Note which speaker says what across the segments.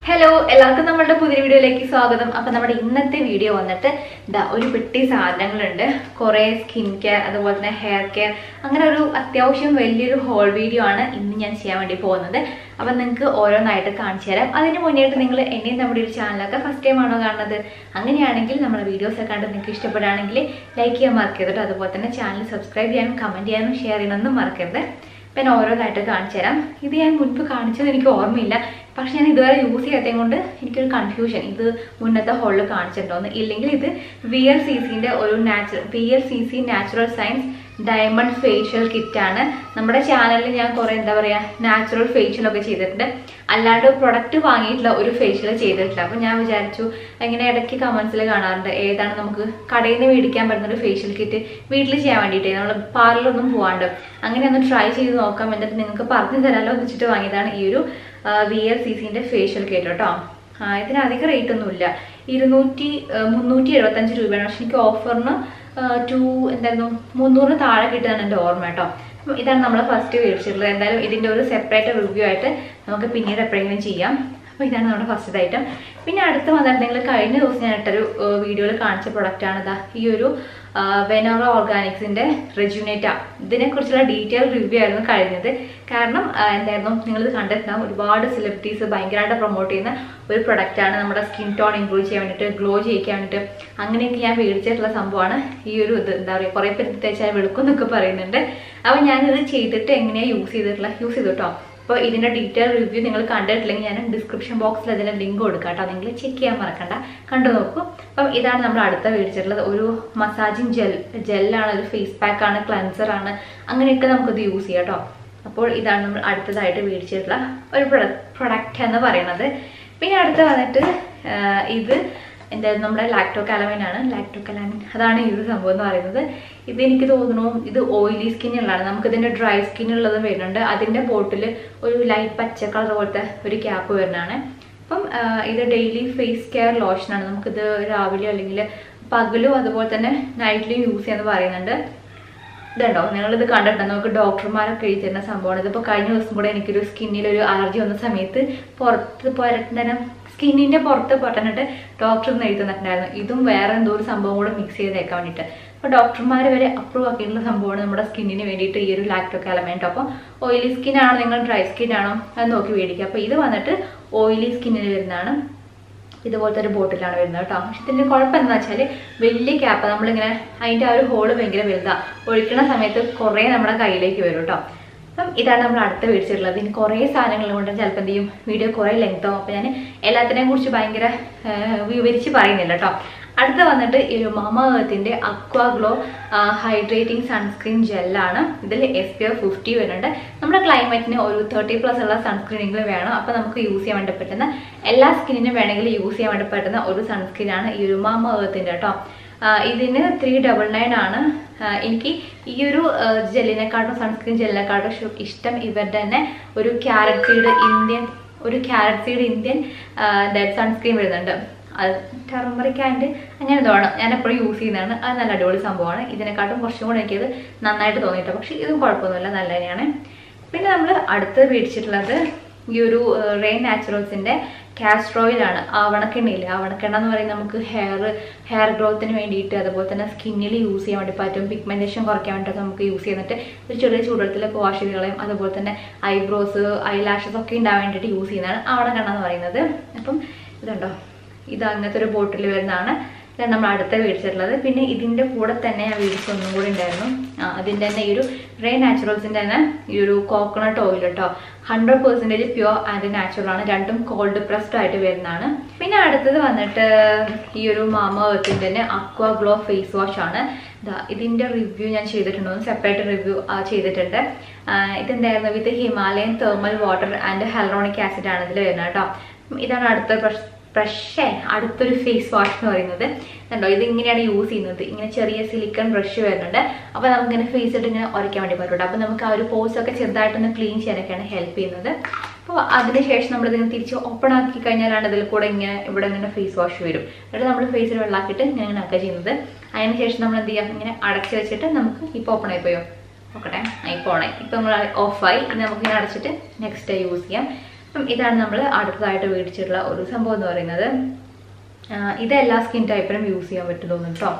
Speaker 1: Hello എല്ലാവർക്കും നമ്മുടെ പുതിയ വീഡിയോയിലേക്ക് സ്വാഗതം അപ്പൊ നമ്മുടെ ഇന്നത്തെ വീഡിയോ വന്നിട്ട് ഇതാ ഒരു പെട്ടി സാധനങ്ങളുണ്ട് കുറെ സ്കിൻ കെയർ അതുപോലെ തന്നെ ഹെയർ കെയർ അങ്ങനെ ഒരു അത്യാവശ്യം വലിയൊരു ഹോൾ വീഡിയോ ആണ് ഇന്ന് ഞാൻ ചെയ്യാൻ വേണ്ടി പോകുന്നത് അപ്പൊ നിങ്ങൾക്ക് ഓരോന്നായിട്ട് കാണിച്ചു തരാം അതിന് മുന്നേറ്റ് നിങ്ങൾ എന്നെയും നമ്മുടെ ഒരു ചാനലൊക്കെ ഫസ്റ്റ് ടൈം ആണോ കാണുന്നത് അങ്ങനെയാണെങ്കിൽ നമ്മുടെ വീഡിയോസ് ഒക്കെ കണ്ട് നിങ്ങൾക്ക് ഇഷ്ടപ്പെടുകയാണെങ്കിൽ ലൈക്ക് ചെയ്യാൻ മറക്കരുത് അതുപോലെ തന്നെ ചാനൽ സബ്സ്ക്രൈബ് ചെയ്യാനും കമന്റ് ചെയ്യാനും ഷെയർ ചെയ്യാനൊന്നും മറക്കരുത് ഇപ്പം ഞാൻ ഓരോന്നായിട്ട് കാണിച്ചു തരാം ഇത് ഞാൻ മുൻപ് കാണിച്ചത് എനിക്ക് ഓർമ്മയില്ല പക്ഷെ ഞാൻ ഇതുവരെ യൂസ് ചെയ്യാത്തത് കൊണ്ട് എനിക്കൊരു കൺഫ്യൂഷൻ ഇത് മുന്നത്തെ ഹോളിൽ കാണിച്ചിട്ടുണ്ടോന്ന് ഇല്ലെങ്കിൽ ഇത് വി എൽ സി സിൻ്റെ ഒരു natural V L C C natural science diamond facial കിറ്റാണ് നമ്മുടെ ചാനലിൽ ഞാൻ കുറേ എന്താ പറയുക നാച്ചുറൽ ഫേഷ്യലൊക്കെ ചെയ്തിട്ടുണ്ട് അല്ലാണ്ട് പ്രൊഡക്റ്റ് വാങ്ങിയിട്ടുള്ള ഒരു ഫേഷ്യൽ ചെയ്തിട്ടില്ല അപ്പോൾ ഞാൻ വിചാരിച്ചു ഇങ്ങനെ ഇടയ്ക്ക് കമൻസിൽ കാണാറുണ്ട് ഏതാണ് നമുക്ക് കടയിൽ നിന്ന് മേടിക്കാൻ പറ്റുന്ന ഒരു ഫേഷ്യൽ കിറ്റ് വീട്ടിൽ ചെയ്യാൻ വേണ്ടിയിട്ട് നമ്മൾ പാർലറൊന്നും പോകാണ്ട് അങ്ങനെ ഒന്ന് ട്രൈ ചെയ്ത് നോക്കാം എന്നിട്ട് നിങ്ങൾക്ക് പറഞ്ഞു തരാമല്ലോ എന്ന് വെച്ചിട്ട് വാങ്ങിയതാണ് ഈ ഒരു വി എൽ സി സിൻ്റെ ഫേഷ്യൽ കിറ്റ് കേട്ടോ ആ, ഇതിന് അധികം റേറ്റ് ഒന്നുമില്ല ഇരുന്നൂറ്റി മുന്നൂറ്റി എഴുപത്തഞ്ച് രൂപയാണ് പക്ഷെ എനിക്ക് ഓഫറിന് ടു എന്തായിരുന്നു മുന്നൂറിന് താഴെ കിട്ടുകയാണ് എൻ്റെ ഓർമ്മ കേട്ടോ അപ്പം ഇതാണ് നമ്മൾ ഫസ്റ്റ് മേടിച്ചിട്ടുള്ളത് എന്തായാലും ഇതിൻ്റെ ഒരു സെപ്പറേറ്റ് റിവ്യൂ ആയിട്ട് നമുക്ക് പിന്നീട് എപ്പോഴെങ്കിലും ചെയ്യാം അപ്പോൾ ഇതാണ് നമ്മുടെ ഫസ്റ്റ് ഐറ്റം പിന്നെ അടുത്ത് വന്നിട്ട് നിങ്ങൾ കഴിഞ്ഞ ദിവസം ഞാൻ ഇട്ടൊരു വീഡിയോയിൽ കാണിച്ച പ്രൊഡക്റ്റാണ് ഇതാ ഈ ഒരു വെനോറ ഓർഗാനിക്സിൻ്റെ റെജുനേറ്റ ഇതിനെക്കുറിച്ചുള്ള ഡീറ്റെയിൽ റിവ്യൂ ആയിരുന്നു കഴിഞ്ഞത് കാരണം ആ, എന്തായിരുന്നു നിങ്ങളിത് കണ്ടിട്ടുണ്ടാവും ഒരുപാട് സെലിബ്രിറ്റീസ് ഭയങ്കരമായിട്ട് പ്രൊമോട്ട് ചെയ്യുന്ന ഒരു പ്രൊഡക്റ്റാണ് നമ്മുടെ സ്കിൻ ടോൺ ഇമ്പ്രൂവ് ചെയ്യാൻ വേണ്ടിയിട്ട് ഗ്ലോ ചെയ്യിക്കാൻ വേണ്ടിയിട്ട് അങ്ങനെയൊക്കെ ഞാൻ മേടിച്ചിട്ടുള്ള സംഭവമാണ് ഈ ഒരു ഇത് എന്താ പറയുക കുറേ പേര് ഇത് തേച്ചാൽ വെളുക്കും എന്നൊക്കെ പറയുന്നുണ്ട് അപ്പോൾ ഞാനിത് ചെയ്തിട്ട് എങ്ങനെയാണ് യൂസ് ചെയ്തിട്ടുള്ള യൂസ് ചെയ്തു കേട്ടോ അപ്പോൾ ഇതിൻ്റെ ഡീറ്റെയിൽ റിവ്യൂ നിങ്ങൾ കണ്ടിട്ടില്ലെങ്കിൽ ഞാൻ ഡിസ്ക്രിപ്ഷൻ ബോക്സിൽ അതിൻ്റെ ലിങ്ക് കൊടുക്കാം കേട്ടോ നിങ്ങൾ ചെക്ക് ചെയ്യാൻ മറക്കണ്ട കണ്ടു നോക്കൂ അപ്പം ഇതാണ് നമ്മൾ അടുത്ത മേടിച്ചിട്ടുള്ളത് ഒരു മസാജിങ് ജെൽ ജെല്ലാണ് ഒരു ഫേസ് പാക്കാണ് ക്ലൻസറാണ് അങ്ങനെയൊക്കെ നമുക്കിത് യൂസ് ചെയ്യാം കേട്ടോ അപ്പോൾ ഇതാണ് നമ്മൾ അടുത്തതായിട്ട് മേടിച്ചിട്ടുള്ള ഒരു പ്രൊഡക്റ്റ് എന്ന് പറയുന്നത് പിന്നെ അടുത്ത് വന്നിട്ട് ആ, ഇത് എന്തായാലും നമ്മുടെ ലാക്ടോ കാലമൈൻ ആണ് ലാക്ടോ കാലമൈൻ അതാണ് ഈ ഒരു സംഭവം എന്ന് പറയുന്നത് ഇത് എനിക്ക് തോന്നുന്നു ഇത് ഓയിലി സ്കിന്നുള്ളതാണ് നമുക്ക് ഇതിൻ്റെ ഡ്രൈ സ്കിന്നുള്ളത് വരുന്നുണ്ട് അതിൻ്റെ ബോട്ടിൽ ഒരു ലൈറ്റ് പച്ച കളർ പോലത്തെ ഒരു ക്യാപ്പ് വരുന്നതാണ് അപ്പം ആ, ഇത് ഡെയിലി ഫേസ് കെയർ ലോഷനാണ് നമുക്കിത് രാവിലെ അല്ലെങ്കിൽ പകലും അതുപോലെ തന്നെ നൈറ്റിലും യൂസ് ചെയ്യാന്ന് പറയുന്നുണ്ട് ഇതുണ്ടോ നിങ്ങളിത് കണ്ടിട്ടുണ്ടോ നമുക്ക് ഡോക്ടർമാരൊക്കെ എഴുതി തരുന്ന സംഭവമാണ് ഇതിപ്പോൾ കഴിഞ്ഞ ദിവസം കൂടെ എനിക്കൊരു സ്കിന്നിൽ ഒരു അലർജി വന്ന സമയത്ത് പുറത്ത് പുരട്ടുന്ന സ്കിന്നിൻ്റെ പുറത്ത് പൊട്ടനിട്ട് ഡോക്ടർ ഒന്ന് എഴുതി തന്നിട്ടുണ്ടായിരുന്നു ഇതും വേറെ എന്തോ ഒരു സംഭവം കൂടെ മിക്സ് ചെയ്തേക്കാൻ വേണ്ടിയിട്ട് അപ്പോൾ ഡോക്ടർമാർ വരെ അപ്രൂവ് ആക്കിയിട്ടുള്ള സംഭവമാണ് നമ്മുടെ സ്കിന്നിന് വേണ്ടിയിട്ട് ഈ ഒരു ലാക്ടോ കാലമേൻട്ടോ അപ്പോൾ ഓയിലി സ്കിൻ ആണോ നിങ്ങൾ ഡ്രൈ സ്കിൻ ആണോ അത് നോക്കി മേടിക്കുക അപ്പോൾ ഇത് വന്നിട്ട് ഓയിലി സ്കിന്നിൽ വരുന്നതാണ് ഇതുപോലത്തെ ഒരു ബോട്ടിലാണ് വരുന്നത് കേട്ടോ പക്ഷെ ഇതിൻ്റെ കുഴപ്പം എന്താ വെച്ചാൽ വലിയ ക്യാപ്പ് നമ്മളിങ്ങനെ അതിൻ്റെ ആ ഒരു ഹോള് ഭയങ്കര വലുതാണ് ഒഴിക്കുന്ന സമയത്ത് കുറേ നമ്മുടെ കയ്യിലേക്ക് വരും കേട്ടോ അപ്പം ഇതാണ് നമ്മൾ അടുത്ത് മേടിച്ചിട്ടുള്ളത് ഇനി കുറേ സാധനങ്ങൾ കൊണ്ട് ചിലപ്പോൾ എന്ത് ചെയ്യും വീഡിയോ കുറേ ലെങ്ത് ആവും അപ്പോൾ ഞാൻ എല്ലാത്തിനെയും കുറിച്ച് ഭയങ്കര ആ, വിവരിച്ച് പറയുന്നില്ല കേട്ടോ അടുത്ത് വന്നിട്ട് ഈ ഒരു മമ എർത്തിൻ്റെ അക്വാ ഗ്ലോ ഹൈഡ്രേറ്റിംഗ് സൺസ്ക്രീൻ ജെല്ലാണ് ഇതിൽ എസ് പി എഫ് ഫിഫ്റ്റി വരുന്നുണ്ട് നമ്മുടെ ക്ലൈമറ്റിന് ഒരു തേർട്ടി പ്ലസ് ഉള്ള സൺസ്ക്രീനെങ്കിലും വേണം അപ്പോൾ നമുക്ക് യൂസ് ചെയ്യാൻ വേണ്ടി പറ്റുന്ന എല്ലാ സ്കിന്നിനും വേണമെങ്കിൽ യൂസ് ചെയ്യാൻ വേണ്ടി പറ്റുന്ന ഒരു സൺസ്ക്രീനാണ് ഈ ഒരു മമ എർത്തിൻ്റെ കേട്ടോ ആ, ഇതിന് ത്രീ ഡബിൾ നയൻ ആണ് ആ, എനിക്ക് ഈ ഒരു ജെല്ലിനെക്കാട്ടും സൺസ്ക്രീൻ ജെല്ലിനെക്കാട്ടും ഷു- ഇഷ്ടം ഇവരുടെ തന്നെ ഒരു ക്യാരറ്റ് സീഡ് ഇന്ത്യൻ ഒരു ക്യാരറ്റ് സീഡ് ഇന്ത്യൻ സൺസ്ക്രീൻ വരുന്നുണ്ട് അത് ടെർമറിക് ആൻഡ് അങ്ങനെ തോന്നണം ഞാൻ എപ്പോഴും യൂസ് ചെയ്യുന്നതാണ് അത് നല്ല അടിപൊളി സംഭവമാണ് ഇതിനെക്കാട്ടും കുറച്ചും കൂടെ എനിക്കത് നന്നായിട്ട് തോന്നിയിട്ട് പക്ഷേ ഇതും കുഴപ്പമൊന്നുമില്ല നല്ല തന്നെയാണ് പിന്നെ നമ്മൾ അടുത്ത് മേടിച്ചിട്ടുള്ളത് ഈ ഒരു റെയിൻ നാച്ചുറൽസിൻ്റെ കാസ്റ്റർ ഓയിലാണ് ആവണക്കെണ്ണയില്ലേ ആവണക്കെണ്ണ എന്ന് പറയുന്നത് നമുക്ക് ഹെയർ ഹെയർ ഗ്രോത്തിന് വേണ്ടിയിട്ട് അതുപോലെ തന്നെ സ്കിന്നിൽ യൂസ് ചെയ്യാൻ വേണ്ടി പറ്റും പിഗ്മെൻറ്റേഷൻ കുറയ്ക്കാൻ വേണ്ടിയിട്ട് നമുക്ക് യൂസ് ചെയ്തിട്ട് ഒരു ചെറിയ ചൂടുവെള്ളത്തിലൊക്കെ വാഷ് ചെയ്ത് കളയും അതുപോലെ തന്നെ ഐബ്രോസ് ഐ ലാഷസ് ഒക്കെ ഉണ്ടാവാൻ വേണ്ടിയിട്ട് യൂസ് ചെയ്യുന്നതാണ് ആവണക്കെണ്ണ എന്ന് പറയുന്നത് അപ്പം ഇതുണ്ടോ ഇത് അങ്ങനത്തെ ഒരു ബോട്ടിൽ വരുന്നതാണ് ഇതാണ് നമ്മൾ അടുത്ത മേടിച്ചിട്ടുള്ളത് പിന്നെ ഇതിൻ്റെ കൂടെ തന്നെ ഞാൻ മേടിച്ച ഒന്നും കൂടി ഉണ്ടായിരുന്നു ആ, അതിൻ്റെ തന്നെ ഈ ഒരു റേ നാച്ചുറൽസിൻ്റെ തന്നെ ഈ ഒരു കോക്കനട്ട് ഓയിൽ കേട്ടോ hundred percentage pure and natural ആണ് രണ്ടും കോൾഡ് പ്രസ്ഡ് ആയിട്ട് വരുന്നതാണ് പിന്നെ അടുത്തത് വന്നിട്ട് ഈ ഒരു മാമ എർത്തിൻ്റെ തന്നെ അക്വാ ഗ്ലോ ഫേസ് വാഷ് ആണ് ദാ ഇതിൻ്റെ റിവ്യൂ ഞാൻ ചെയ്തിട്ടുണ്ടോ സെപ്പറേറ്റ് റിവ്യൂ ചെയ്തിട്ടുണ്ട് ആ, ഇതെന്തായിരുന്നു with Himalayan thermal water and hyaluronic acid ആണ് ഇതിൽ വരുന്നത് കേട്ടോ ഇതാണ് അടുത്ത പ്രശ് ബ്രഷേ അടുത്തൊരു ഫേസ് വാഷ് എന്ന് പറയുന്നത് കണ്ടോ ഇത് ഇങ്ങനെയാണ് യൂസ് ചെയ്യുന്നത് ഇങ്ങനെ ചെറിയ സിലിക്കൺ ബ്രഷ് വരുന്നുണ്ട് അപ്പോൾ നമുക്കിങ്ങനെ ഫേസ് ഇട്ട് ഇങ്ങനെ ഉരയ്ക്കാൻ വേണ്ടി പറ്റുള്ളൂ അപ്പോൾ നമുക്ക് ആ ഒരു പോസ് ഒക്കെ ചെറുതായിട്ടൊന്ന് ക്ലീൻ ചെയ്യാനൊക്കെയാണ് ഹെൽപ്പ് ചെയ്യുന്നത് അപ്പോൾ അതിനുശേഷം നമ്മൾ ഇതിനെ തിരിച്ച് ഓപ്പൺ ആക്കി കഴിഞ്ഞാലാണ് ഇതിൽ കൂടെ ഇങ്ങനെ ഇവിടെ ഇങ്ങനെ ഫേസ് വാഷ് വരും എന്നിട്ട് നമ്മൾ ഫേസിൽ വെള്ളമാക്കിയിട്ട് ഇങ്ങനെ ഇങ്ങനെ ആക്കുക ചെയ്യുന്നത് അതിനുശേഷം നമ്മൾ എന്ത് ചെയ്യാം ഇങ്ങനെ അടച്ച് വെച്ചിട്ട് നമുക്ക് ഇപ്പോൾ ഓപ്പൺ ആയിപ്പോയോ നോക്കട്ടെ ഇപ്പോൾ ഓണായി ഇപ്പോൾ നമ്മൾ ഓഫായി ഇനി നമുക്ക് ഇങ്ങനെ അടച്ചിട്ട് നെക്സ്റ്റ് യൂസ് ചെയ്യാം അപ്പം ഇതാണ് നമ്മൾ അടുത്തതായിട്ട് മേടിച്ചിട്ടുള്ള ഒരു സംഭവം എന്ന് പറയുന്നത് ആ, ഇത് എല്ലാ സ്കിൻ ടൈപ്പിനും യൂസ് ചെയ്യാൻ പറ്റും തോന്നുന്നു കേട്ടോ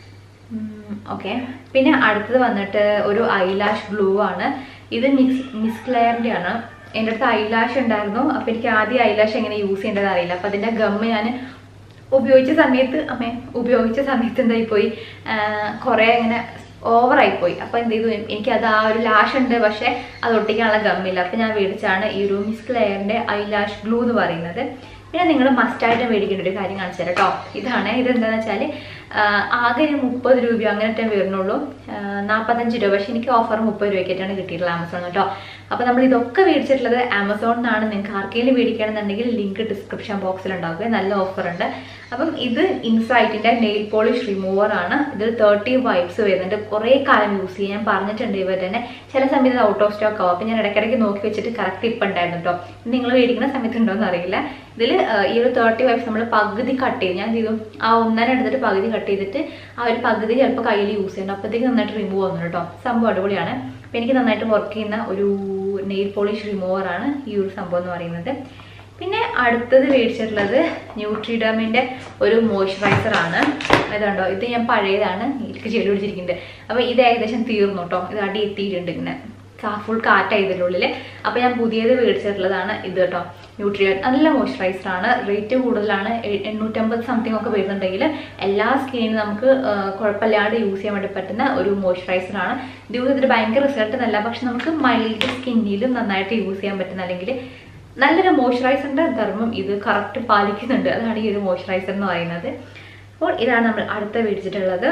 Speaker 1: ഓക്കെ പിന്നെ അടുത്തത് വന്നിട്ട് ഒരു ഐലാഷ് ഗ്ലൂ ആണ് ഇത് മിക്സ് മിസ് ക്ലെയറിൻ്റെ ആണ് എൻ്റെ അടുത്ത് ഐലാഷ് ഉണ്ടായിരുന്നു അപ്പോൾ എനിക്ക് ആദ്യം ഐലാഷ് എങ്ങനെ യൂസ് ചെയ്യേണ്ടത് അറിയില്ല അപ്പോൾ അതിൻ്റെ ഗമ്മ് ഞാൻ ഉപയോഗിച്ച സമയത്ത് അമ്മേ ഉപയോഗിച്ച സമയത്ത് എന്തായി പോയി കുറേ ഇങ്ങനെ ഓവറായിപ്പോയി അപ്പോൾ എന്ത് ചെയ്തു എനിക്ക് അത് ആ ഒരു ലാഷ് ഉണ്ട് പക്ഷേ അത് ഒട്ടിക്കാനുള്ള ഗമ്മില്ല അപ്പോൾ ഞാൻ മേടിച്ചാണ് ഈ ഒരു മിസ് ക്ലെയറിൻ്റെ ഐലാഷ് ഗ്ലൂ എന്ന് പറയുന്നത് പിന്നെ നിങ്ങൾ മസ്റ്റായിട്ട് മേടിക്കേണ്ട ഒരു കാര്യം കാണിച്ചു തരാം കേട്ടോ ഇതാണ് ഇതെന്താണെന്ന് വെച്ചാൽ ആകെ ഒരു മുപ്പത് രൂപ അങ്ങനത്തെ വരുന്നുള്ളൂ നാൽപ്പത്തഞ്ച് രൂപ പക്ഷേ എനിക്ക് ഓഫർ മുപ്പത് രൂപയ്ക്കായിട്ടാണ് കിട്ടിയിട്ടുള്ളത് ആമസോൺ കേട്ടോ അപ്പോൾ നമ്മൾ ഇതൊക്കെ മേടിച്ചിട്ടുള്ളത് ആമസോണിൽ നിന്നാണ് നിങ്ങൾക്ക് ആർക്കെങ്കിലും മേടിക്കണമെന്നുണ്ടെങ്കിൽ ലിങ്ക് ഡിസ്ക്രിപ്ഷൻ ബോക്സിൽ ഉണ്ടാവുക നല്ല ഓഫർ ഉണ്ട് അപ്പം ഇത് ഇൻസൈറ്റിൻ്റെ നെയിൽ പോളിഷ് റിമൂവർ ആണ് ഇതിൽ തേർട്ടി വൈബ്സ് വരുന്നുണ്ട് കുറേ കാലം യൂസ് ചെയ്യാൻ ഞാൻ പറഞ്ഞിട്ടുണ്ട് ഇവർ തന്നെ ചില സമയത്ത് ഔട്ട് ഓഫ് സ്റ്റോക്ക് ആവും അപ്പം ഞാൻ ഇടയ്ക്കിടയ്ക്ക് നോക്കി വെച്ചിട്ട് കറക്റ്റ് ഇപ്പം ഉണ്ടായിരുന്നു കേട്ടോ നിങ്ങൾ മേടിക്കുന്ന സമയത്ത് ഉണ്ടോ എന്ന് അറിയില്ല ഇതിൽ ഈ ഒരു തേർട്ടി വൈബ്സ് നമ്മൾ പകുതി കട്ട് ചെയ്ത് ഞാൻ എന്ത് ചെയ്തു ആ ഒന്നര എടുത്തിട്ട് പകുതി കട്ട് ചെയ്തിട്ട് ആ ഒരു പകുതി ചിലപ്പോൾ കയ്യിൽ യൂസ് ചെയ്യണം അപ്പോഴത്തേക്ക് നന്നായിട്ട് റിമൂവ് വന്നു കേട്ടോ സംഭവം അടിപൊളിയാണ് അപ്പം എനിക്ക് നന്നായിട്ട് വർക്ക് ചെയ്യുന്ന ഒരു നെയിൽ പോളിഷ് റിമൂവർ ആണ് ഈ ഒരു സംഭവം എന്ന് പറയുന്നത് പിന്നെ അടുത്തത് മേടിച്ചിട്ടുള്ളത് ന്യൂട്രിഡമിൻ്റെ ഒരു മോയ്സ്ചറൈസർ ആണ് ഇതുണ്ടോ ഇത് ഞാൻ പഴയതാണ് എനിക്ക് ചെടി പിടിച്ചിരിക്കുന്നുണ്ട് അപ്പോൾ ഇത് ഏകദേശം തീർന്നു കേട്ടോ ഇത് അടി എത്തിയിട്ടുണ്ട് ഇങ്ങനെ ഫുൾ കാറ്റായി ഇതിൻ്റെ ഉള്ളിൽ അപ്പോൾ ഞാൻ പുതിയത് മേടിച്ചിട്ടുള്ളതാണ് ഇത് കേട്ടോ ന്യൂട്രിയൻ നല്ല മോയ്സ്ചറൈസർ ആണ് റേറ്റ് കൂടുതലാണ് എ- എണ്ണൂറ്റമ്പത് സംതിങ് ഒക്കെ വരുന്നുണ്ടെങ്കിൽ എല്ലാ സ്കിന്നിനും നമുക്ക് ആ, കുഴപ്പമില്ലാണ്ട് യൂസ് ചെയ്യാൻ വേണ്ടി പറ്റുന്ന ഒരു മോയ്സ്ചറൈസർ ആണ് ഇത് യൂസ് ചെയ്തിട്ട് ഭയങ്കര റിസൾട്ട് എന്നല്ല പക്ഷെ നമുക്ക് മൈൽഡ് സ്കിന്നിലും നന്നായിട്ട് യൂസ് ചെയ്യാൻ പറ്റുന്ന അല്ലെങ്കിൽ നല്ലൊരു മോയ്സ്ചറൈസറിൻ്റെ ധർമ്മം ഇത് കറക്റ്റ് പാലിക്കുന്നുണ്ട് അതാണ് ഈ ഒരു മോയ്സ്ചറൈസർ എന്ന് പറയുന്നത് അപ്പോൾ ഇതാണ് നമ്മൾ അടുത്ത മേടിച്ചിട്ടുള്ളത്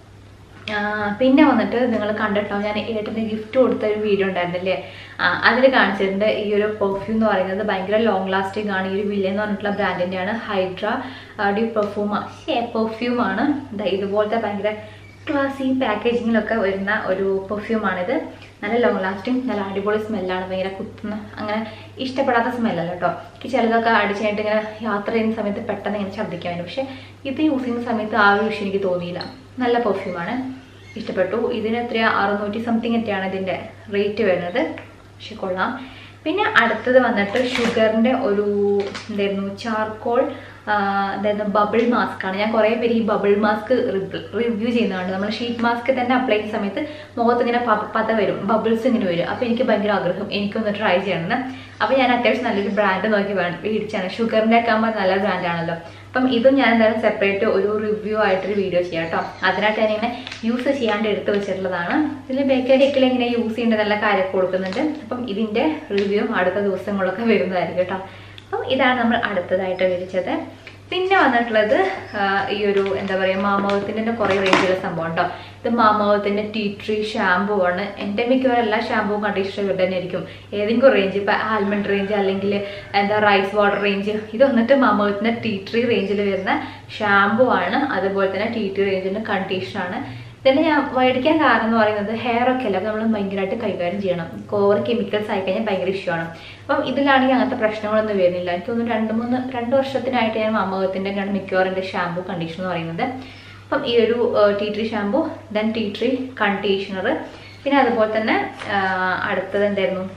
Speaker 1: ആ, പിന്നെ വന്നിട്ട് നിങ്ങൾ കണ്ടിട്ടോ ഞാൻ ഏട്ടന് ഗിഫ്റ്റ് കൊടുത്ത ഒരു വീഡിയോ ഉണ്ടായിരുന്നില്ലേ അതിൽ കാണിച്ചിട്ടുണ്ട് ഈ ഒരു പെർഫ്യൂം എന്ന് പറയുന്നത് ഭയങ്കര ലോങ് ലാസ്റ്റിംഗ് ആണ് ഈ ഒരു വില്ല എന്ന് പറഞ്ഞിട്ടുള്ള ബ്രാൻഡിൻ്റെ ആണ് ഹൈഡ്ര ഡ്യൂ പെർഫ്യൂം പെർഫ്യൂം ആണ് ദാ ഇതുപോലത്തെ ഭയങ്കര ക്ലാസി പാക്കേജിങ്ങിലൊക്കെ വരുന്ന ഒരു പെർഫ്യൂമാണിത് നല്ല ലോങ് ലാസ്റ്റിംഗ് നല്ല അടിപൊളി സ്മെല്ലാണ് ഭയങ്കര കുത്തുന്ന അങ്ങനെ ഇഷ്ടപ്പെടാത്ത സ്മെല്ലല്ല കേട്ടോ എനിക്ക് ചിലതൊക്കെ അടിച്ച് കഴിഞ്ഞിട്ട് ഇങ്ങനെ യാത്ര ചെയ്യുന്ന സമയത്ത് പെട്ടെന്ന് ഇങ്ങനെ ഛർദ്ദിക്കാൻ വരും പക്ഷേ ഇത് യൂസ് ചെയ്യുന്ന സമയത്ത് ആ ഒരു വിഷയം എനിക്ക് തോന്നിയില്ല നല്ല പെർഫ്യൂമാണ് ഇഷ്ടപ്പെട്ടു ഇതിന് എത്രയാ അറുന്നൂറ്റി സംതിങ് ഒക്കെയാണ് ഇതിൻ്റെ റേറ്റ് വരുന്നത് പക്ഷെ കൊള്ളാം പിന്നെ അടുത്തത് വന്നിട്ട് ഷുഗറിൻ്റെ ഒരു എന്തായിരുന്നു ചാർക്കോൾ അതായത് ബബിൾ മാസ്ക് ആണ് ഞാൻ കുറേ പേര് ഈ ബബിൾ മാസ്ക് റിവ്യൂ ചെയ്യുന്നതാണ് നമ്മൾ ഷീറ്റ് മാസ്ക് തന്നെ അപ്ലൈ ചെയ്യുന്ന സമയത്ത് മുഖത്ത് ഇങ്ങനെ പ- പത വരും ബബിൾസ് ഇങ്ങനെ വരും അപ്പോൾ എനിക്ക് ഭയങ്കര ആഗ്രഹം എനിക്കൊന്ന് ട്രൈ ചെയ്യണമെന്ന് അപ്പോൾ ഞാൻ അത്യാവശ്യം നല്ലൊരു ബ്രാൻഡ് നോക്കി വേ- മേടിച്ചാണ് ഷുഗറിൻ്റെ ഒക്കെ ആകുമ്പോൾ നല്ല ബ്രാൻഡാണല്ലോ അപ്പം ഇതും ഞാൻ എന്തായാലും സെപ്പറേറ്റ് ഒരു റിവ്യൂ ആയിട്ടൊരു വീഡിയോ ചെയ്യാം കേട്ടോ അതിനായിട്ട് ഞാൻ ഇങ്ങനെ യൂസ് ചെയ്യാണ്ട് എടുത്ത് വെച്ചിട്ടുള്ളതാണ് ഇതിൽ ബേക്കറിയൊക്കെ ഇങ്ങനെ യൂസ് ചെയ്യേണ്ട നല്ല കാര്യം കൊടുക്കുന്നുണ്ട് അപ്പം ഇതിൻ്റെ റിവ്യൂ അടുത്ത ദിവസങ്ങളിലൊക്കെ വരുന്നതായിരിക്കും കേട്ടോ അപ്പം ഇതാണ് നമ്മൾ അടുത്തതായിട്ട് വിളിച്ചത് പിന്നെ വന്നിട്ടുള്ളത് ആ, ഈ ഒരു എന്താ പറയുക മാമോഹത്തിൻ്റെ തന്നെ കുറേ റേഞ്ചുള്ള സംഭവം ഉണ്ടോ ഇത് മാമോഹത്തിൻ്റെ ടീ ട്രീ ഷാമ്പൂ ആണ് എൻ്റെ മിക്കവാറും എല്ലാ ഷാമ്പൂവും കണ്ടീഷണറും ഇവിടെ തന്നെ ആയിരിക്കും ഏതെങ്കിലും റേഞ്ച് ഇപ്പം ആൽമണ്ട് റേഞ്ച് അല്ലെങ്കിൽ എന്താ റൈസ് വാട്ടർ റേഞ്ച് ഇത് വന്നിട്ട് മാമോഹത്തിൻ്റെ ടീ ട്രീ റേഞ്ചിൽ വരുന്ന ഷാമ്പൂ ആണ് അതുപോലെ തന്നെ ടീ ട്രീ റേഞ്ചിൻ്റെ കണ്ടീഷണറാണ് ഇതിന് ഞാൻ മേടിക്കാൻ കാരണം എന്ന് പറയുന്നത് ഹെയർ ഒക്കെ അല്ല നമ്മൾ ഭയങ്കരമായിട്ട് കൈകാര്യം ചെയ്യണം ഓവർ കെമിക്കൽസ് ആയി കഴിഞ്ഞാൽ ഭയങ്കര ഇഷ്യൂ ആണ് അപ്പം ഇതിലാണെങ്കിൽ അങ്ങനത്തെ പ്രശ്നങ്ങളൊന്നും വരുന്നില്ല എനിക്ക് തോന്നുന്നു രണ്ട് മൂന്ന് രണ്ട് വർഷത്തിനായിട്ട് ഞാൻ മാമകത്തിൻ്റെ ഞാൻ മിക്കവാറും എൻ്റെ ഷാമ്പൂ കണ്ടീഷണർ എന്ന് പറയുന്നത് അപ്പം ഈ ഒരു tea tree shampoo then tea tree conditioner പിന്നെ അതുപോലെ തന്നെ ആ, അടുത്തത് എന്തായിരുന്നു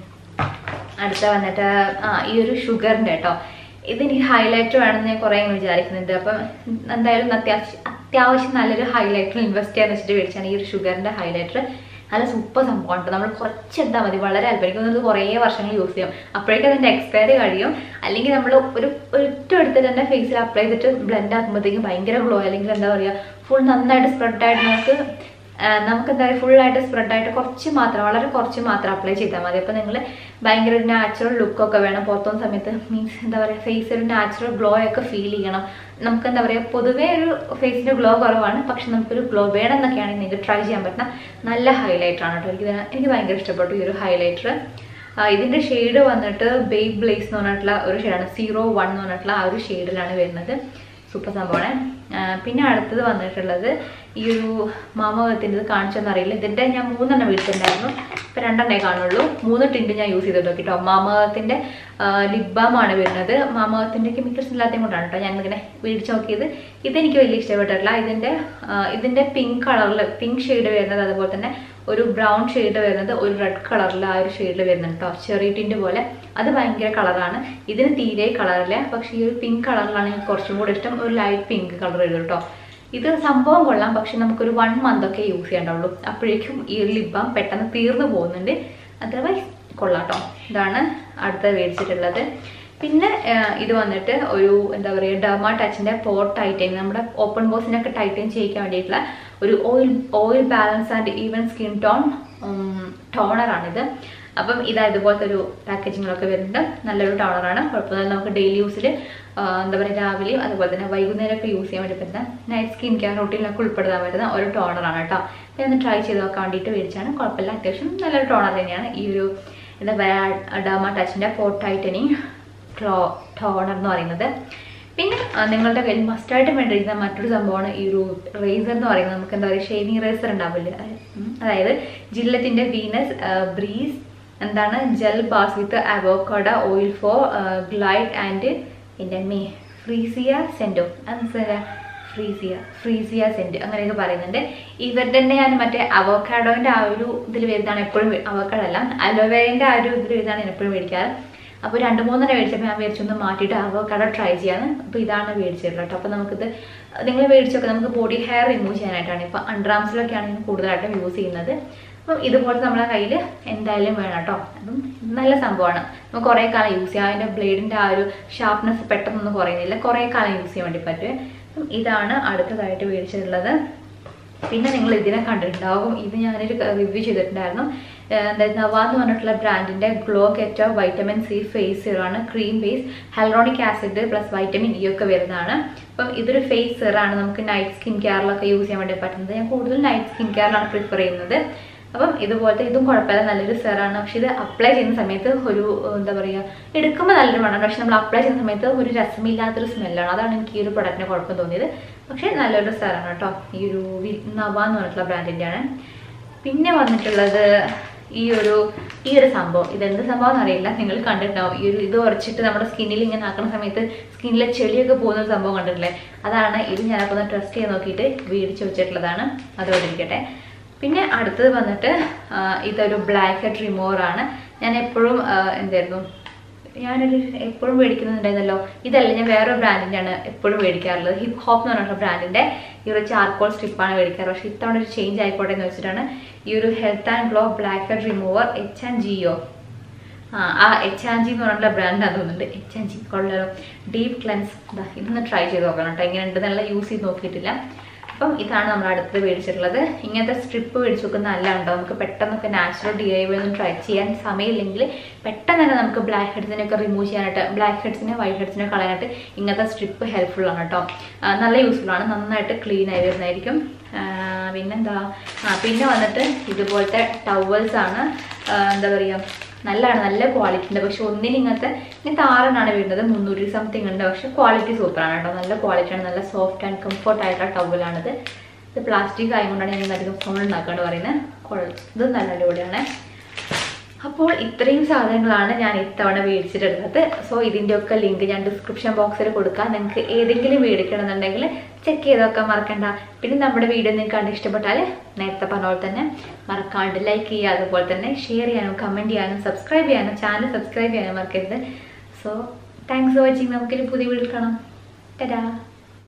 Speaker 1: അടുത്ത വന്നിട്ട് ആ ഈ ഒരു ഷുഗറിൻ്റെ കേട്ടോ ഇതെനിക്ക് ഹൈലൈറ്റർ വേണമെന്ന് ഞാൻ കുറേ ഇങ്ങനെ വിചാരിക്കുന്നുണ്ട് അപ്പം എന്തായാലും അത്യാവശ്യം അത്യാവശ്യം നല്ലൊരു ഹൈലൈറ്റർ ഇൻവെസ്റ്റ് ചെയ്യാന്ന് വെച്ചിട്ട് മേടിച്ചാണ് ഈ ഒരു ഷുഗറിൻ്റെ ഹൈലൈറ്റർ നല്ല സൂപ്പർ സംഭവം ഉണ്ട് നമ്മൾ കുറച്ച് എടുത്താൽ മതി വളരെ അല്പം എനിക്ക് തോന്നുന്നത് കുറേ വർഷങ്ങൾ യൂസ് ചെയ്യാം അപ്പോഴേക്കും അതിൻ്റെ എക്സ്പയറി കഴിയും അല്ലെങ്കിൽ നമ്മൾ ഒരു ഒറ്റ എടുത്തിട്ട് തന്നെ ഫേസിൽ അപ്ലൈ ചെയ്തിട്ട് ബ്ലെൻഡ് ആക്കുമ്പോഴത്തേക്കും ഭയങ്കര ഗ്ലോ അല്ലെങ്കിൽ എന്താ പറയുക ഫുൾ നന്നായിട്ട് സ്പ്രെഡായിട്ട് നമുക്ക് ആഹ് നമുക്ക് എന്താ പറയുക ഫുള്ളായിട്ട് സ്പ്രെഡായിട്ട് കുറച്ച് മാത്രം വളരെ കുറച്ച് മാത്രം അപ്ലൈ ചെയ്താൽ മതി അപ്പോൾ നിങ്ങൾ ഭയങ്കര ഒരു നാച്ചുറൽ ലുക്കൊക്കെ വേണം പുറത്തുന്ന സമയത്ത് മീൻസ് എന്താ പറയുക ഫേസ് ഒരു നാച്ചുറൽ ഗ്ലോ ഒക്കെ ഫീൽ ചെയ്യണം നമുക്ക് എന്താ പറയുക പൊതുവേ ഒരു ഫേസിൻ്റെ ഗ്ലോ കുറവാണ് പക്ഷെ നമുക്കൊരു ഗ്ലോ വേണം എന്നൊക്കെയാണെങ്കിൽ നിങ്ങൾക്ക് ട്രൈ ചെയ്യാൻ പറ്റുന്ന നല്ല ഹൈലൈറ്റർ ആണ് കേട്ടോ എനിക്ക് ഇതിന് എനിക്ക് ഭയങ്കര ഇഷ്ടപ്പെട്ടു ഈ ഒരു ഹൈലൈറ്റർ ഇതിൻ്റെ ഷെയ്ഡ് വന്നിട്ട് ബേബ് ബ്ലേസ് എന്ന് പറഞ്ഞിട്ടുള്ള ഒരു ഷെയ്ഡാണ് സീറോ വൺ എന്ന് പറഞ്ഞിട്ടുള്ള ആ ഒരു ഷെയ്ഡിലാണ് വരുന്നത് സൂപ്പർ സംഭവമാണ് ആ, പിന്നെ അടുത്തത് വന്നിട്ടുള്ളത് ഈ ഒരു മാമകത്തിൻ്റെ കാണിച്ചെന്ന് അറിയില്ല ഇതിൻ്റെ ഞാൻ മൂന്നെണ്ണം മേടിച്ചിട്ടുണ്ടായിരുന്നു ഇപ്പം രണ്ടെണ്ണേ കാണുള്ളൂ മൂന്ന് ടിണ്ട് ഞാൻ യൂസ് ചെയ്തിട്ട് കേട്ടോ മാമകത്തിൻ്റെ ലിപ് ബാം ആണ് വരുന്നത് മാമകത്തിൻ്റെ കെമിക്കൽസ് ഇല്ലാത്തതും കൊണ്ടാണ് കേട്ടോ ഞാൻ ഇങ്ങനെ മേടിച്ച് നോക്കിയത് ഇതെനിക്ക് വലിയ ഇഷ്ടപ്പെട്ടിട്ടില്ല ഇതിൻ്റെ ആ, ഇതിൻ്റെ പിങ്ക് കളറിൽ പിങ്ക് ഷെയ്ഡ് വരുന്നത് അതുപോലെ തന്നെ ഒരു ബ്രൗൺ ഷെയ്ഡ് വരുന്നത് ഒരു റെഡ് കളറിൽ ആ ഒരു ഷെയ്ഡിൽ വരുന്നുണ്ട് കേട്ടോ ചെറി ടിൻ്റെ പോലെ അത് ഭയങ്കര കളറാണ് ഇതിന് തീരെ കളറില്ല പക്ഷേ ഈ ഒരു പിങ്ക് കളറിലാണ് എനിക്ക് കുറച്ചും കൂടെ ഇഷ്ടം ഒരു ലൈറ്റ് പിങ്ക് കളർ വരും കേട്ടോ ഇത് സംഭവം കൊള്ളാം പക്ഷെ നമുക്കൊരു വൺ മന്ത് ഒക്കെ യൂസ് ചെയ്യേണ്ടുള്ളൂ അപ്പോഴേക്കും ഈ ഒരു ലിപ് ബാം പെട്ടെന്ന് തീർന്നു പോകുന്നുണ്ട് അതർവൈസ് കൊള്ളാം കേട്ടോ ഇതാണ് അടുത്ത മേടിച്ചിട്ടുള്ളത് പിന്നെ ആ, ഇത് വന്നിട്ട് ഒരു എന്താ പറയുക ഡർമ ടച്ചിൻ്റെ പോട്ട് ടൈറ്റൈൻ നമ്മുടെ ഓപ്പൺ ബോസിനൊക്കെ ടൈറ്റൈൻ ചെയ്യിക്കാൻ വേണ്ടിയിട്ടുള്ള ഒരു oil oil balance and even skin tone ടോണറാണിത് അപ്പം ഇതാ ഇതുപോലത്തെ ഒരു പാക്കേജിങ്ങിലൊക്കെ വരുന്നുണ്ട് നല്ലൊരു ടോണറാണ് കുഴപ്പമില്ല നമുക്ക് ഡെയിലി യൂസിൽ എന്താ പറയുക രാവിലെയും അതുപോലെ തന്നെ വൈകുന്നേരമൊക്കെ യൂസ് ചെയ്യാൻ വേണ്ടി പറ്റുന്ന നൈറ്റ് സ്കിൻ കെയർ റൂട്ടീനിലൊക്കെ ഉൾപ്പെടുത്താൻ പറ്റുന്ന ഒരു ടോണറാണ് കേട്ടോ ഞാൻ ഒന്ന് ട്രൈ ചെയ്ത് നോക്കാൻ വേണ്ടിയിട്ട് മേടിച്ചാണ് കുഴപ്പമില്ല അത്യാവശ്യം നല്ലൊരു ടോണർ തന്നെയാണ് ഈ ഒരു എന്താ പറയുക ഡാമ ടച്ചിൻ്റെ ഫോർ ടൈറ്റനിങ് ക്ലോ ടോണർ എന്ന് പറയുന്നത് പിന്നെ ആ, നിങ്ങളുടെ കയ്യിൽ മസ്റ്റായിട്ട് വേണ്ടിയിരിക്കുന്ന മറ്റൊരു സംഭവമാണ് ഈ ഒരു റേസർ എന്ന് പറയുന്നത് നമുക്ക് എന്താ പറയുക ഷേവിങ് റേസർ ഉണ്ടാവില്ലേ അത് ഉം, അതായത് ജില്ലത്തിൻ്റെ വീനസ് ബ്രീസ് എന്താണ് gel base with avocado oil for glide and എൻ്റെ മേ ഫ്രീസിയ സെൻറ്റോ അത് ഫ്രീസിയ ഫ്രീസിയ സെൻറ്റ് അങ്ങനെയൊക്കെ പറയുന്നുണ്ട് ഇവരുടെ തന്നെ ഞാൻ മറ്റേ അവോക്കാഡോൻ്റെ ആ ഒരു ഇതിൽ വരുന്നതാണ് എപ്പോഴും അവോക്കാഡോ അല്ല അലോവേരൻ്റെ ആ ഒരു ഇതിൽ വരുന്നതാണ് ഞാൻ എപ്പോഴും മേടിക്കാറ് അപ്പോൾ രണ്ട് മൂന്നെണ്ണം മേടിച്ചപ്പോൾ ഞാൻ മേടിച്ചൊന്ന് മാറ്റിയിട്ട് അവോക്കാഡോ ട്രൈ ചെയ്യാന്ന് അപ്പോൾ ഇതാണ് മേടിച്ചിട്ടുള്ളത് കേട്ടോ അപ്പോൾ നമുക്കിത് നിങ്ങൾ മേടിച്ചൊക്കെ നമുക്ക് ബോഡി ഹെയർ റിമൂവ് ചെയ്യാനായിട്ടാണ് ഇപ്പോൾ അണ്ടർആംസിലൊക്കെയാണ് ഞാൻ കൂടുതലായിട്ടും യൂസ് ചെയ്യുന്നത് അപ്പം ഇതുപോലെ നമ്മളെ കയ്യിൽ എന്തായാലും വേണം കേട്ടോ അപ്പം ഇത് നല്ല സംഭവമാണ് നമുക്ക് കുറേ കാലം യൂസ് ചെയ്യാം അതിൻ്റെ ബ്ലേഡിൻ്റെ ആ ഒരു ഷാർപ്നെസ് പെട്ടെന്നൊന്നും കുറയുന്നില്ല കുറേ കാലം യൂസ് ചെയ്യാൻ വേണ്ടി പറ്റും അപ്പം ഇതാണ് അടുത്തതായിട്ട് മേടിച്ചിട്ടുള്ളത് പിന്നെ നിങ്ങൾ ഇതിനെ കണ്ടിട്ടുണ്ടാവും ഇത് ഞാനൊരു റിവ്യൂ ചെയ്തിട്ടുണ്ടായിരുന്നു ഏഹ് എന്താ നവ എന്ന് പറഞ്ഞിട്ടുള്ള ബ്രാൻഡിന്റെ glow keto vitamin C face സിറാണ് cream base hyaluronic acid plus vitamin E ഒക്കെ വരുന്നതാണ് അപ്പം ഇതൊരു ഫേസ് സിറാണ് നമുക്ക് നൈറ്റ് സ്കിൻ കെയറിലൊക്കെ യൂസ് ചെയ്യാൻ വേണ്ടി പറ്റുന്നത് ഞാൻ കൂടുതൽ നൈറ്റ് സ്കിൻ കെയറിലാണ് പ്രിഫർ ചെയ്യുന്നത് അപ്പം ഇതുപോലത്തെ ഇതും കുഴപ്പമില്ല നല്ലൊരു സെറാണ് പക്ഷെ ഇത് അപ്ലൈ ചെയ്യുന്ന സമയത്ത് ഒരു ഏഹ്, എന്താ പറയുക എടുക്കുമ്പോൾ നല്ലൊരു മണമാണ് പക്ഷെ നമ്മൾ അപ്ലൈ ചെയ്യുന്ന സമയത്ത് ഒരു രസമില്ലാത്തൊരു സ്മെല്ലാണ് അതാണ് എനിക്ക് ഈ ഒരു പ്രൊഡക്റ്റിന് കുഴപ്പം തോന്നിയത് പക്ഷേ നല്ലൊരു സെറാണ് കേട്ടോ ഈ ഒരു വി- നവ എന്ന് പറഞ്ഞിട്ടുള്ള ബ്രാൻഡിൻ്റെയാണ് പിന്നെ വന്നിട്ടുള്ളത് ഈ ഒരു ഈ ഒരു സംഭവം ഇതെന്ത് സംഭവം എന്നറിയില്ല നിങ്ങൾ കണ്ടിട്ടുണ്ടാവും ഈ ഒരു ഇത് ഉറച്ചിട്ട് നമ്മുടെ സ്കിന്നിൽ ഇങ്ങനെ ആക്കുന്ന സമയത്ത് സ്കിന്നിലെ ചെളിയൊക്കെ പോകുന്ന ഒരു സംഭവം കണ്ടിട്ടില്ലേ അതാണ് ഇത് ഞാനപ്പോൾ ഒന്ന് ടെസ്റ്റ് ചെയ്ത് നോക്കിയിട്ട് മേടിച്ച് വെച്ചിട്ടുള്ളതാണ് അതോടെ ഇരിക്കട്ടെ പിന്നെ അടുത്തത് വന്നിട്ട് ആ, ഇതൊരു ബ്ലാക്ക് ഹെഡ് റിമൂവർ ആണ് ഞാൻ എപ്പോഴും ആ, എന്തായിരുന്നു ഞാനൊരു എപ്പോഴും മേടിക്കുന്നുണ്ടായിരുന്നല്ലോ ഇതല്ല ഞാൻ വേറെ ബ്രാൻഡിൻ്റെ ആണ് എപ്പോഴും മേടിക്കാറുള്ളത് ഹിപ്പ് ഹോപ്പ് എന്ന് പറഞ്ഞിട്ടുള്ള ബ്രാൻഡിൻ്റെ ഈ ഒരു ചാർക്കോൾ സ്ട്രിപ്പാണ് മേടിക്കാറ് പക്ഷേ ഇത്തവണ ഒരു ചേഞ്ച് ആയിക്കോട്ടെ എന്ന് വെച്ചിട്ടാണ് ഈ ഒരു health and glow blackhead remover H and ജിയോ ആ ആ എച്ച് ആൻഡ് ജി എന്ന് പറഞ്ഞിട്ടുള്ള ബ്രാൻഡാണ് തോന്നുന്നുണ്ട് എച്ച് ആൻഡ് ജി കൊള്ളാലോ ഡീപ്പ് ക്ലെൻസ് ഇതൊന്ന് ട്രൈ ചെയ്ത് നോക്കണം കേട്ടോ എങ്ങനെയുണ്ട് നല്ല യൂസ് ചെയ്ത് നോക്കിയിട്ടില്ല അപ്പം ഇതാണ് നമ്മൾ അടുത്ത് മേടിച്ചിട്ടുള്ളത് ഇങ്ങനത്തെ സ്ട്രിപ്പ് മേടിച്ച് വെക്കുന്ന നല്ലതുണ്ടോ നമുക്ക് പെട്ടെന്നൊക്കെ നാച്ചുറൽ ഡി ഐ വൈ ഒന്നും ട്രൈ ചെയ്യാൻ സമയമില്ലെങ്കിൽ പെട്ടെന്ന് തന്നെ നമുക്ക് ബ്ലാക്ക് ഹെഡ്സിനെയൊക്കെ റിമൂവ് ചെയ്യാനായിട്ട് ബ്ലാക്ക് ഹെഡ്സിനെ വൈറ്റ് ഹെഡ്സിനെ കളയാനായിട്ട് ഇങ്ങനത്തെ സ്ട്രിപ്പ് ഹെൽപ്ഫുൾ ആണ് കേട്ടോ ആ, നല്ല യൂസ്ഫുൾ ആണ് നന്നായിട്ട് ക്ലീൻ ആയി വരുന്നതായിരിക്കും ആ, പിന്നെന്താ ആ പിന്നെ വന്നിട്ട് ഇതുപോലത്തെ ടവൽസ് ആണ് ആ, എന്താ പറയുക നല്ലതാണ് നല്ല ക്വാളിറ്റി ഉണ്ട് പക്ഷെ ഒന്നിന് ഇങ്ങനത്തെ ഇങ്ങനത്തെ ആറെണ്ണാണ് വരുന്നത് മുന്നൂറ്റി സംതിങ് ഉണ്ട് പക്ഷെ ക്വാളിറ്റി സൂപ്പറാണ് കേട്ടോ നല്ല ക്വാളിറ്റിയാണ് നല്ല സോഫ്റ്റ് ആൻഡ് കംഫർട്ട് ആയിട്ടുള്ള ടവലാണിത് ഇത് പ്ലാസ്റ്റിക് ആയതുകൊണ്ടാണ് ഞാൻ അധികം സൗണ്ട് ഉണ്ടാക്കാണ്ട് പറയുന്നത് കൊള്ളാം. ഇത് നല്ല അടിപൊളിയാണ് അപ്പോൾ ഇത്രയും സാധനങ്ങളാണ് ഞാൻ ഇത്തവണ മേടിച്ചിട്ടുള്ളത് സോ ഇതിൻ്റെ ഒക്കെ ലിങ്ക് ഞാൻ ഡിസ്ക്രിപ്ഷൻ ബോക്സിൽ കൊടുക്കാം നിങ്ങൾക്ക് ഏതെങ്കിലും മേടിക്കണമെന്നുണ്ടെങ്കിൽ ചെക്ക് ചെയ്ത് നോക്കാൻ മറക്കണ്ട പിന്നെ നമ്മുടെ വീഡിയോ നിങ്ങൾക്ക് കണ്ട് ഇഷ്ടപ്പെട്ടാൽ നേരത്തെ പറഞ്ഞ പോലെ തന്നെ മറക്കാണ്ട് ലൈക്ക് ചെയ്യുക അതുപോലെ തന്നെ ഷെയർ ചെയ്യാനും കമൻറ്റ് ചെയ്യാനും സബ്സ്ക്രൈബ് ചെയ്യാനും ചാനൽ സബ്സ്ക്രൈബ് ചെയ്യാനും മറക്കരുത് സോ താങ്ക്സ് ഫോർ വാച്ചിങ് നമുക്കൊരു പുതിയ വീഡിയോ കാണാം ടാ